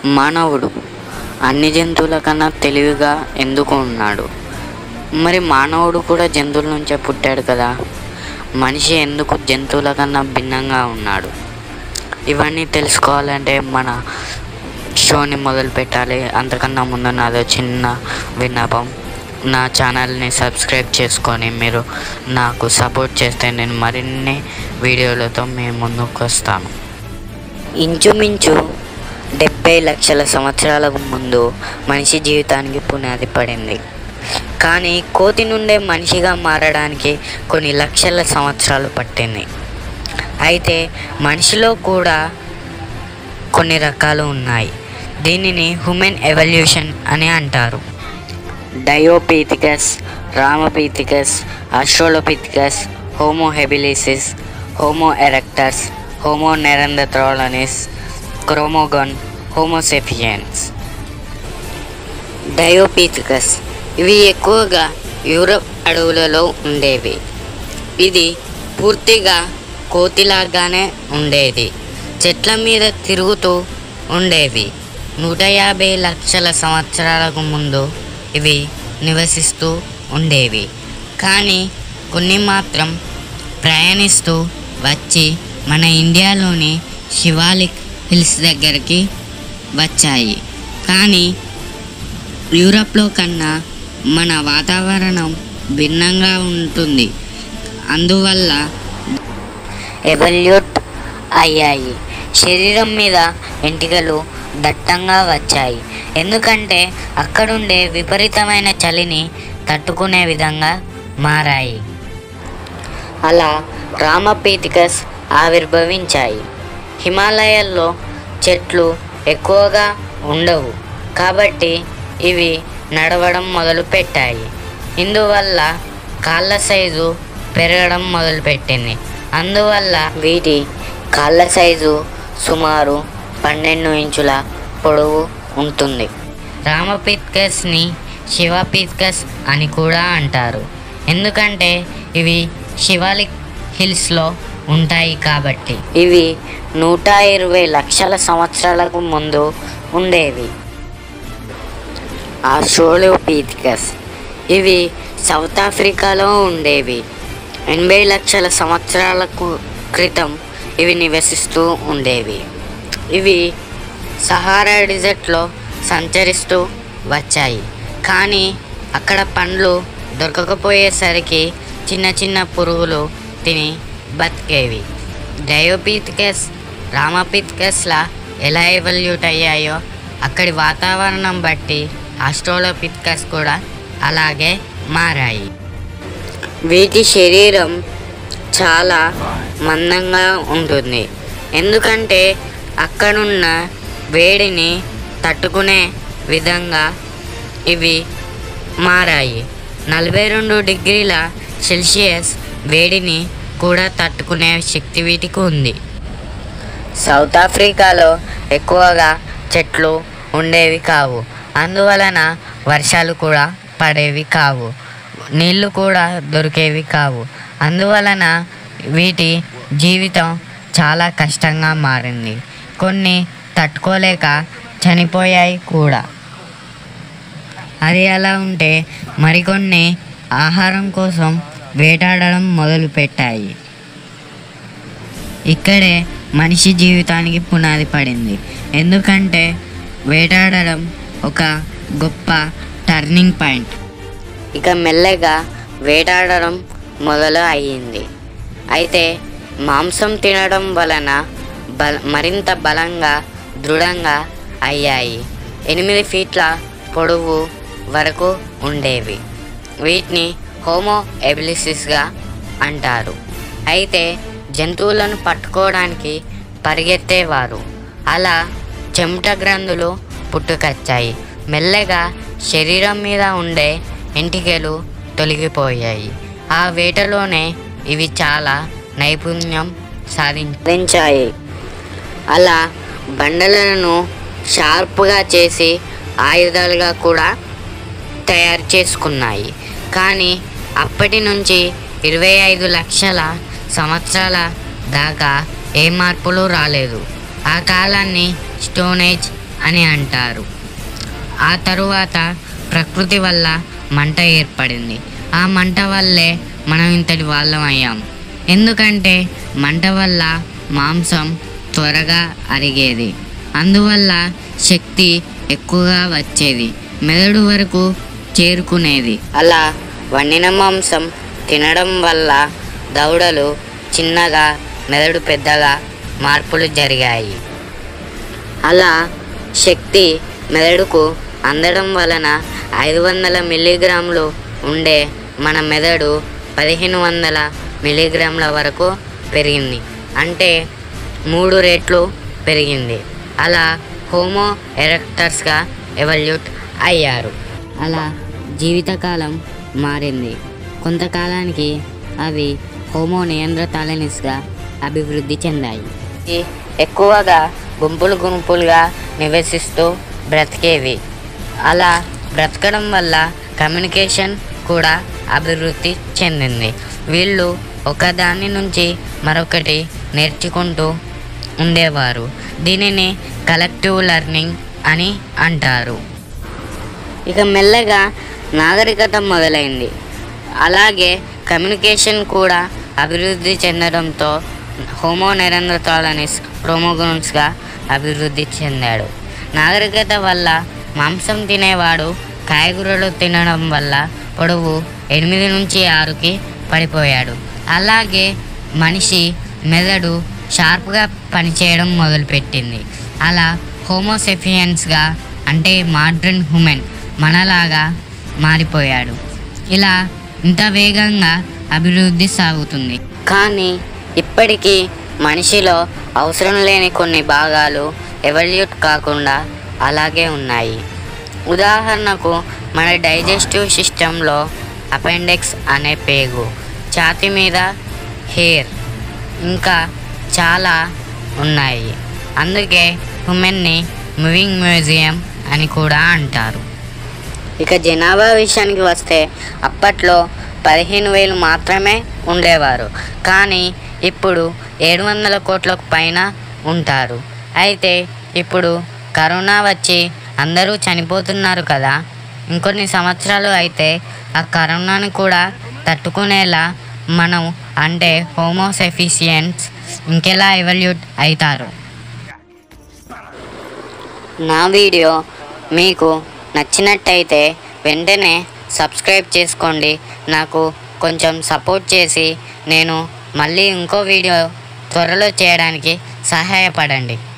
మానవుడు అన్ని జంతువుల కన్నా తెలివిగా ఎందుకు ఉన్నాడు మరి మానవుడు కూడా జంతువుల నుంచే పుట్టాడు కదా మనిషి ఎందుకు జంతువుల కన్నా భిన్నంగా ఉన్నాడు ఇవన్నీ తెలుసుకోవాలంటే మన షోని మొదలు పెట్టాలి అంతకన్నా ముందు నాదో చిన్న విన్నపం నా ఛానల్ని సబ్స్క్రైబ్ చేసుకొని మీరు నాకు సపోర్ట్ చేస్తే నేను మరిన్ని వీడియోలతో మీ ముందుకు వస్తాను ఇంచుమించు డెబ్బై లక్షల సంవత్సరాలకు ముందు మనిషి జీవితానికి పునాది పడింది కానీ కోతి నుండే మనిషిగా మారడానికి కొన్ని లక్షల సంవత్సరాలు పట్టింది అయితే మనిషిలో కూడా కొన్ని రకాలు ఉన్నాయి దీనిని హ్యూమన్ ఎవల్యూషన్ అని అంటారు Dryopithecus Ramapithecus Australopithecus Homo habilis Homo erectus Homo neanderthalensis Cromagnon Homo sapiens Dryopithecus ఇవి ఎక్కువగా యూరప్ అడవులలో ఉండేవి ఇది పూర్తిగా కోతిలాగానే ఉండేది చెట్ల మీద తిరుగుతూ ఉండేవి నూట యాభై లక్షల సంవత్సరాలకు ముందు ఇవి నివసిస్తూ ఉండేవి కానీ కొన్ని మాత్రం ప్రయాణిస్తూ వచ్చి మన ఇండియాలోని శివాలిక్ హిల్స్ దగ్గరికి వచ్చాయి కానీ యూరప్లో కన్నా మన వాతావరణం భిన్నంగా ఉంటుంది అందువల్ల ఎవల్యూట్ అయ్యాయి శరీరం మీద ఎంటికలు దట్టంగా వచ్చాయి ఎందుకంటే అక్కడుండే విపరీతమైన చలిని తట్టుకునే విధంగా మారాయి అలా రామపీతికస్ ఆవిర్భవించాయి హిమాలయాల్లో చెట్లు ఎక్కువగా ఉండవు కాబట్టి ఇవి నడవడం మొదలుపెట్టాయి ఇందువల్ల కాళ్ళ సైజు పెరగడం మొదలుపెట్టింది అందువల్ల వీటి కాళ్ళ సైజు సుమారు పన్నెండు ఇంచుల పొడవు ఉంటుంది రామపిత్కస్ని శివపిత్కస్ అని కూడా అంటారు ఎందుకంటే ఇవి శివాలిక్ హిల్స్లో ఉంటాయి కాబట్టి ఇవి నూట ఇరవై లక్షల సంవత్సరాలకు ముందు ఉండేవి ఆస్ట్రోలోపీథికస్ ఇవి సౌత్ ఆఫ్రికాలో ఉండేవి ఎనభై లక్షల సంవత్సరాలకు క్రితం ఇవి నివసిస్తూ ఉండేవి ఇవి సహారా డిజర్ట్లో సంచరిస్తూ వచ్చాయి కానీ అక్కడ పండ్లు దొరకకపోయేసరికి చిన్న చిన్న పురుగులు తిని బతికేవి డయోపీథికస్ రామపిథికస్లా ఎలా ఎవల్యూట్ అయ్యాయో అక్కడి వాతావరణం బట్టి ఆస్ట్రోలోపిథికస్ కూడా అలాగే మారాయి వీటి శరీరం చాలా మందంగా ఉంటుంది ఎందుకంటే అక్కడున్న వేడిని తట్టుకునే విధంగా ఇవి మారాయి నలభై రెండు డిగ్రీల సెల్సియస్ వేడిని కూడా తట్టుకునే శక్తి వీటికి ఉంది సౌత్ ఆఫ్రికాలో ఎక్కువగా చెట్లు ఉండేవి కావు అందువలన వర్షాలు కూడా పడేవి కావు నీళ్లు కూడా దొరికేవి కావు అందువలన వీటి జీవితం చాలా కష్టంగా మారింది కొన్ని తట్టుకోలేక చనిపోయాయి కూడా అది అలా ఉంటే మరికొన్ని ఆహారం కోసం వేటాడడం మొదలుపెట్టాయి ఇక్కడే మనిషి జీవితానికి పునాది పడింది ఎందుకంటే వేటాడడం ఒక గొప్ప టర్నింగ్ పాయింట్ ఇక మెల్లగా వేటాడడం మొదలు అయ్యింది అయితే మాంసం తినడం వలన బల మరింత బలంగా దృఢంగా అయ్యాయి ఎనిమిది ఫీట్ల పొడవు వరకు ఉండేవి వీటిని హోమో ఎబిలిసిస్గా అంటారు అయితే జంతువులను పట్టుకోవడానికి పరిగెత్తేవారు అలా చెమట గ్రంథులు పుట్టుకొచ్చాయి మెల్లగా శరీరం మీద ఉండే ఎంటికలు తొలగిపోయాయి ఆ వేటలోనే ఇవి చాలా నైపుణ్యం సాధించాయి అలా బండలను షార్ప్గా చేసి ఆయుధాలుగా కూడా తయారు చేసుకున్నాయి కానీ అప్పటి నుంచి ఇరవై ఐదు లక్షల సంవత్సరాల దాకా ఏ మార్పులు రాలేదు ఆ కాలాన్ని స్టోన్ ఏజ్ అని అంటారు ఆ తరువాత ప్రకృతి వల్ల మంట ఏర్పడింది ఆ మంట వల్లే మనం ఇంతటి వాళ్ళం అయ్యాం ఎందుకంటే మంట వల్ల మాంసం త్వరగా అరిగేది అందువల్ల శక్తి ఎక్కువగా వచ్చేది మెదడు వరకు చేరుకునేది అలా వండిన మాంసం తినడం వల్ల దవడలు చిన్నగా మెదడు పెద్దగా మార్పులు జరిగాయి అలా శక్తి మెదడుకు అందడం వలన ఐదు వందల మిల్లీగ్రాములు ఉండే మన మెదడు పదిహేను వందల మిల్లీగ్రాముల వరకు పెరిగింది అంటే మూడు రెట్లు పెరిగింది అలా హోమో ఎరెక్టర్స్గా ఎవల్యూట్ అయ్యారు అలా జీవితకాలం మారింది కొంతకాలానికి అవి హోమో నియంత్రతాలనిస్గా అభివృద్ధి చెందాయి ఈ ఎక్కువగా గుంపులు గుంపులుగా నివసిస్తూ బ్రతికేవి అలా బ్రతకడం వల్ల కమ్యూనికేషన్ కూడా అభివృద్ధి చెందింది వీళ్ళు ఒకదాని నుంచి మరొకటి నేర్చుకుంటూ ఉండేవారు దీనిని కలెక్టివ్ లెర్నింగ్ అని అంటారు ఇక మెల్లగా నాగరికత మొదలైంది అలాగే కమ్యూనికేషన్ కూడా అభివృద్ధి చెందడంతో హోమో నెరంద్రతాలనిస్ ప్రోమోగోన్స్గా అభివృద్ధి చెందాడు నాగరికత వల్ల మాంసం తినేవాడు కాయగూరలు తినడం వల్ల పొడవు ఎనిమిది నుంచి ఆరుకి పడిపోయాడు అలాగే మనిషి మెదడు షార్ప్గా పనిచేయడం మొదలుపెట్టింది అలా హోమోసెఫియన్స్గా అంటే మాడ్రన్ హ్యూమెన్ మనలాగా మారిపోయాడు ఇలా ఇంత వేగంగా అభివృద్ధి సాగుతుంది కానీ ఇప్పటికీ మనిషిలో అవసరం లేని కొన్ని భాగాలు ఎవల్యూట్ కాకుండా అలాగే ఉన్నాయి ఉదాహరణకు మన డైజెస్టివ్ సిస్టంలో అపెండిక్స్ అనే పేగు ఛాతి మీద హెయిర్ ఇంకా చాలా ఉన్నాయి అందుకే హ్యూమెన్ని మూవింగ్ మ్యూజియం అని కూడా అంటారు ఇక జనాభా విషయానికి వస్తే అప్పట్లో పదిహేను వేలు మాత్రమే ఉండేవారు కానీ ఇప్పుడు ఏడు వందల కోట్లకు పైన ఉంటారు అయితే ఇప్పుడు కరోనా వచ్చి అందరూ చనిపోతున్నారు కదా ఇంకొన్ని సంవత్సరాలు అయితే ఆ కరోనాని కూడా తట్టుకునేలా మనం అంటే హోమోసెఫిషియన్స్ ఇంకెలా ఎవల్యూట్ అవుతారు నా వీడియో మీకు నచ్చినట్టయితే వెంటనే సబ్స్క్రైబ్ చేసుకోండి నాకు కొంచెం సపోర్ట్ చేసి నేను మళ్ళీ ఇంకో వీడియో త్వరలో చేయడానికి సహాయపడండి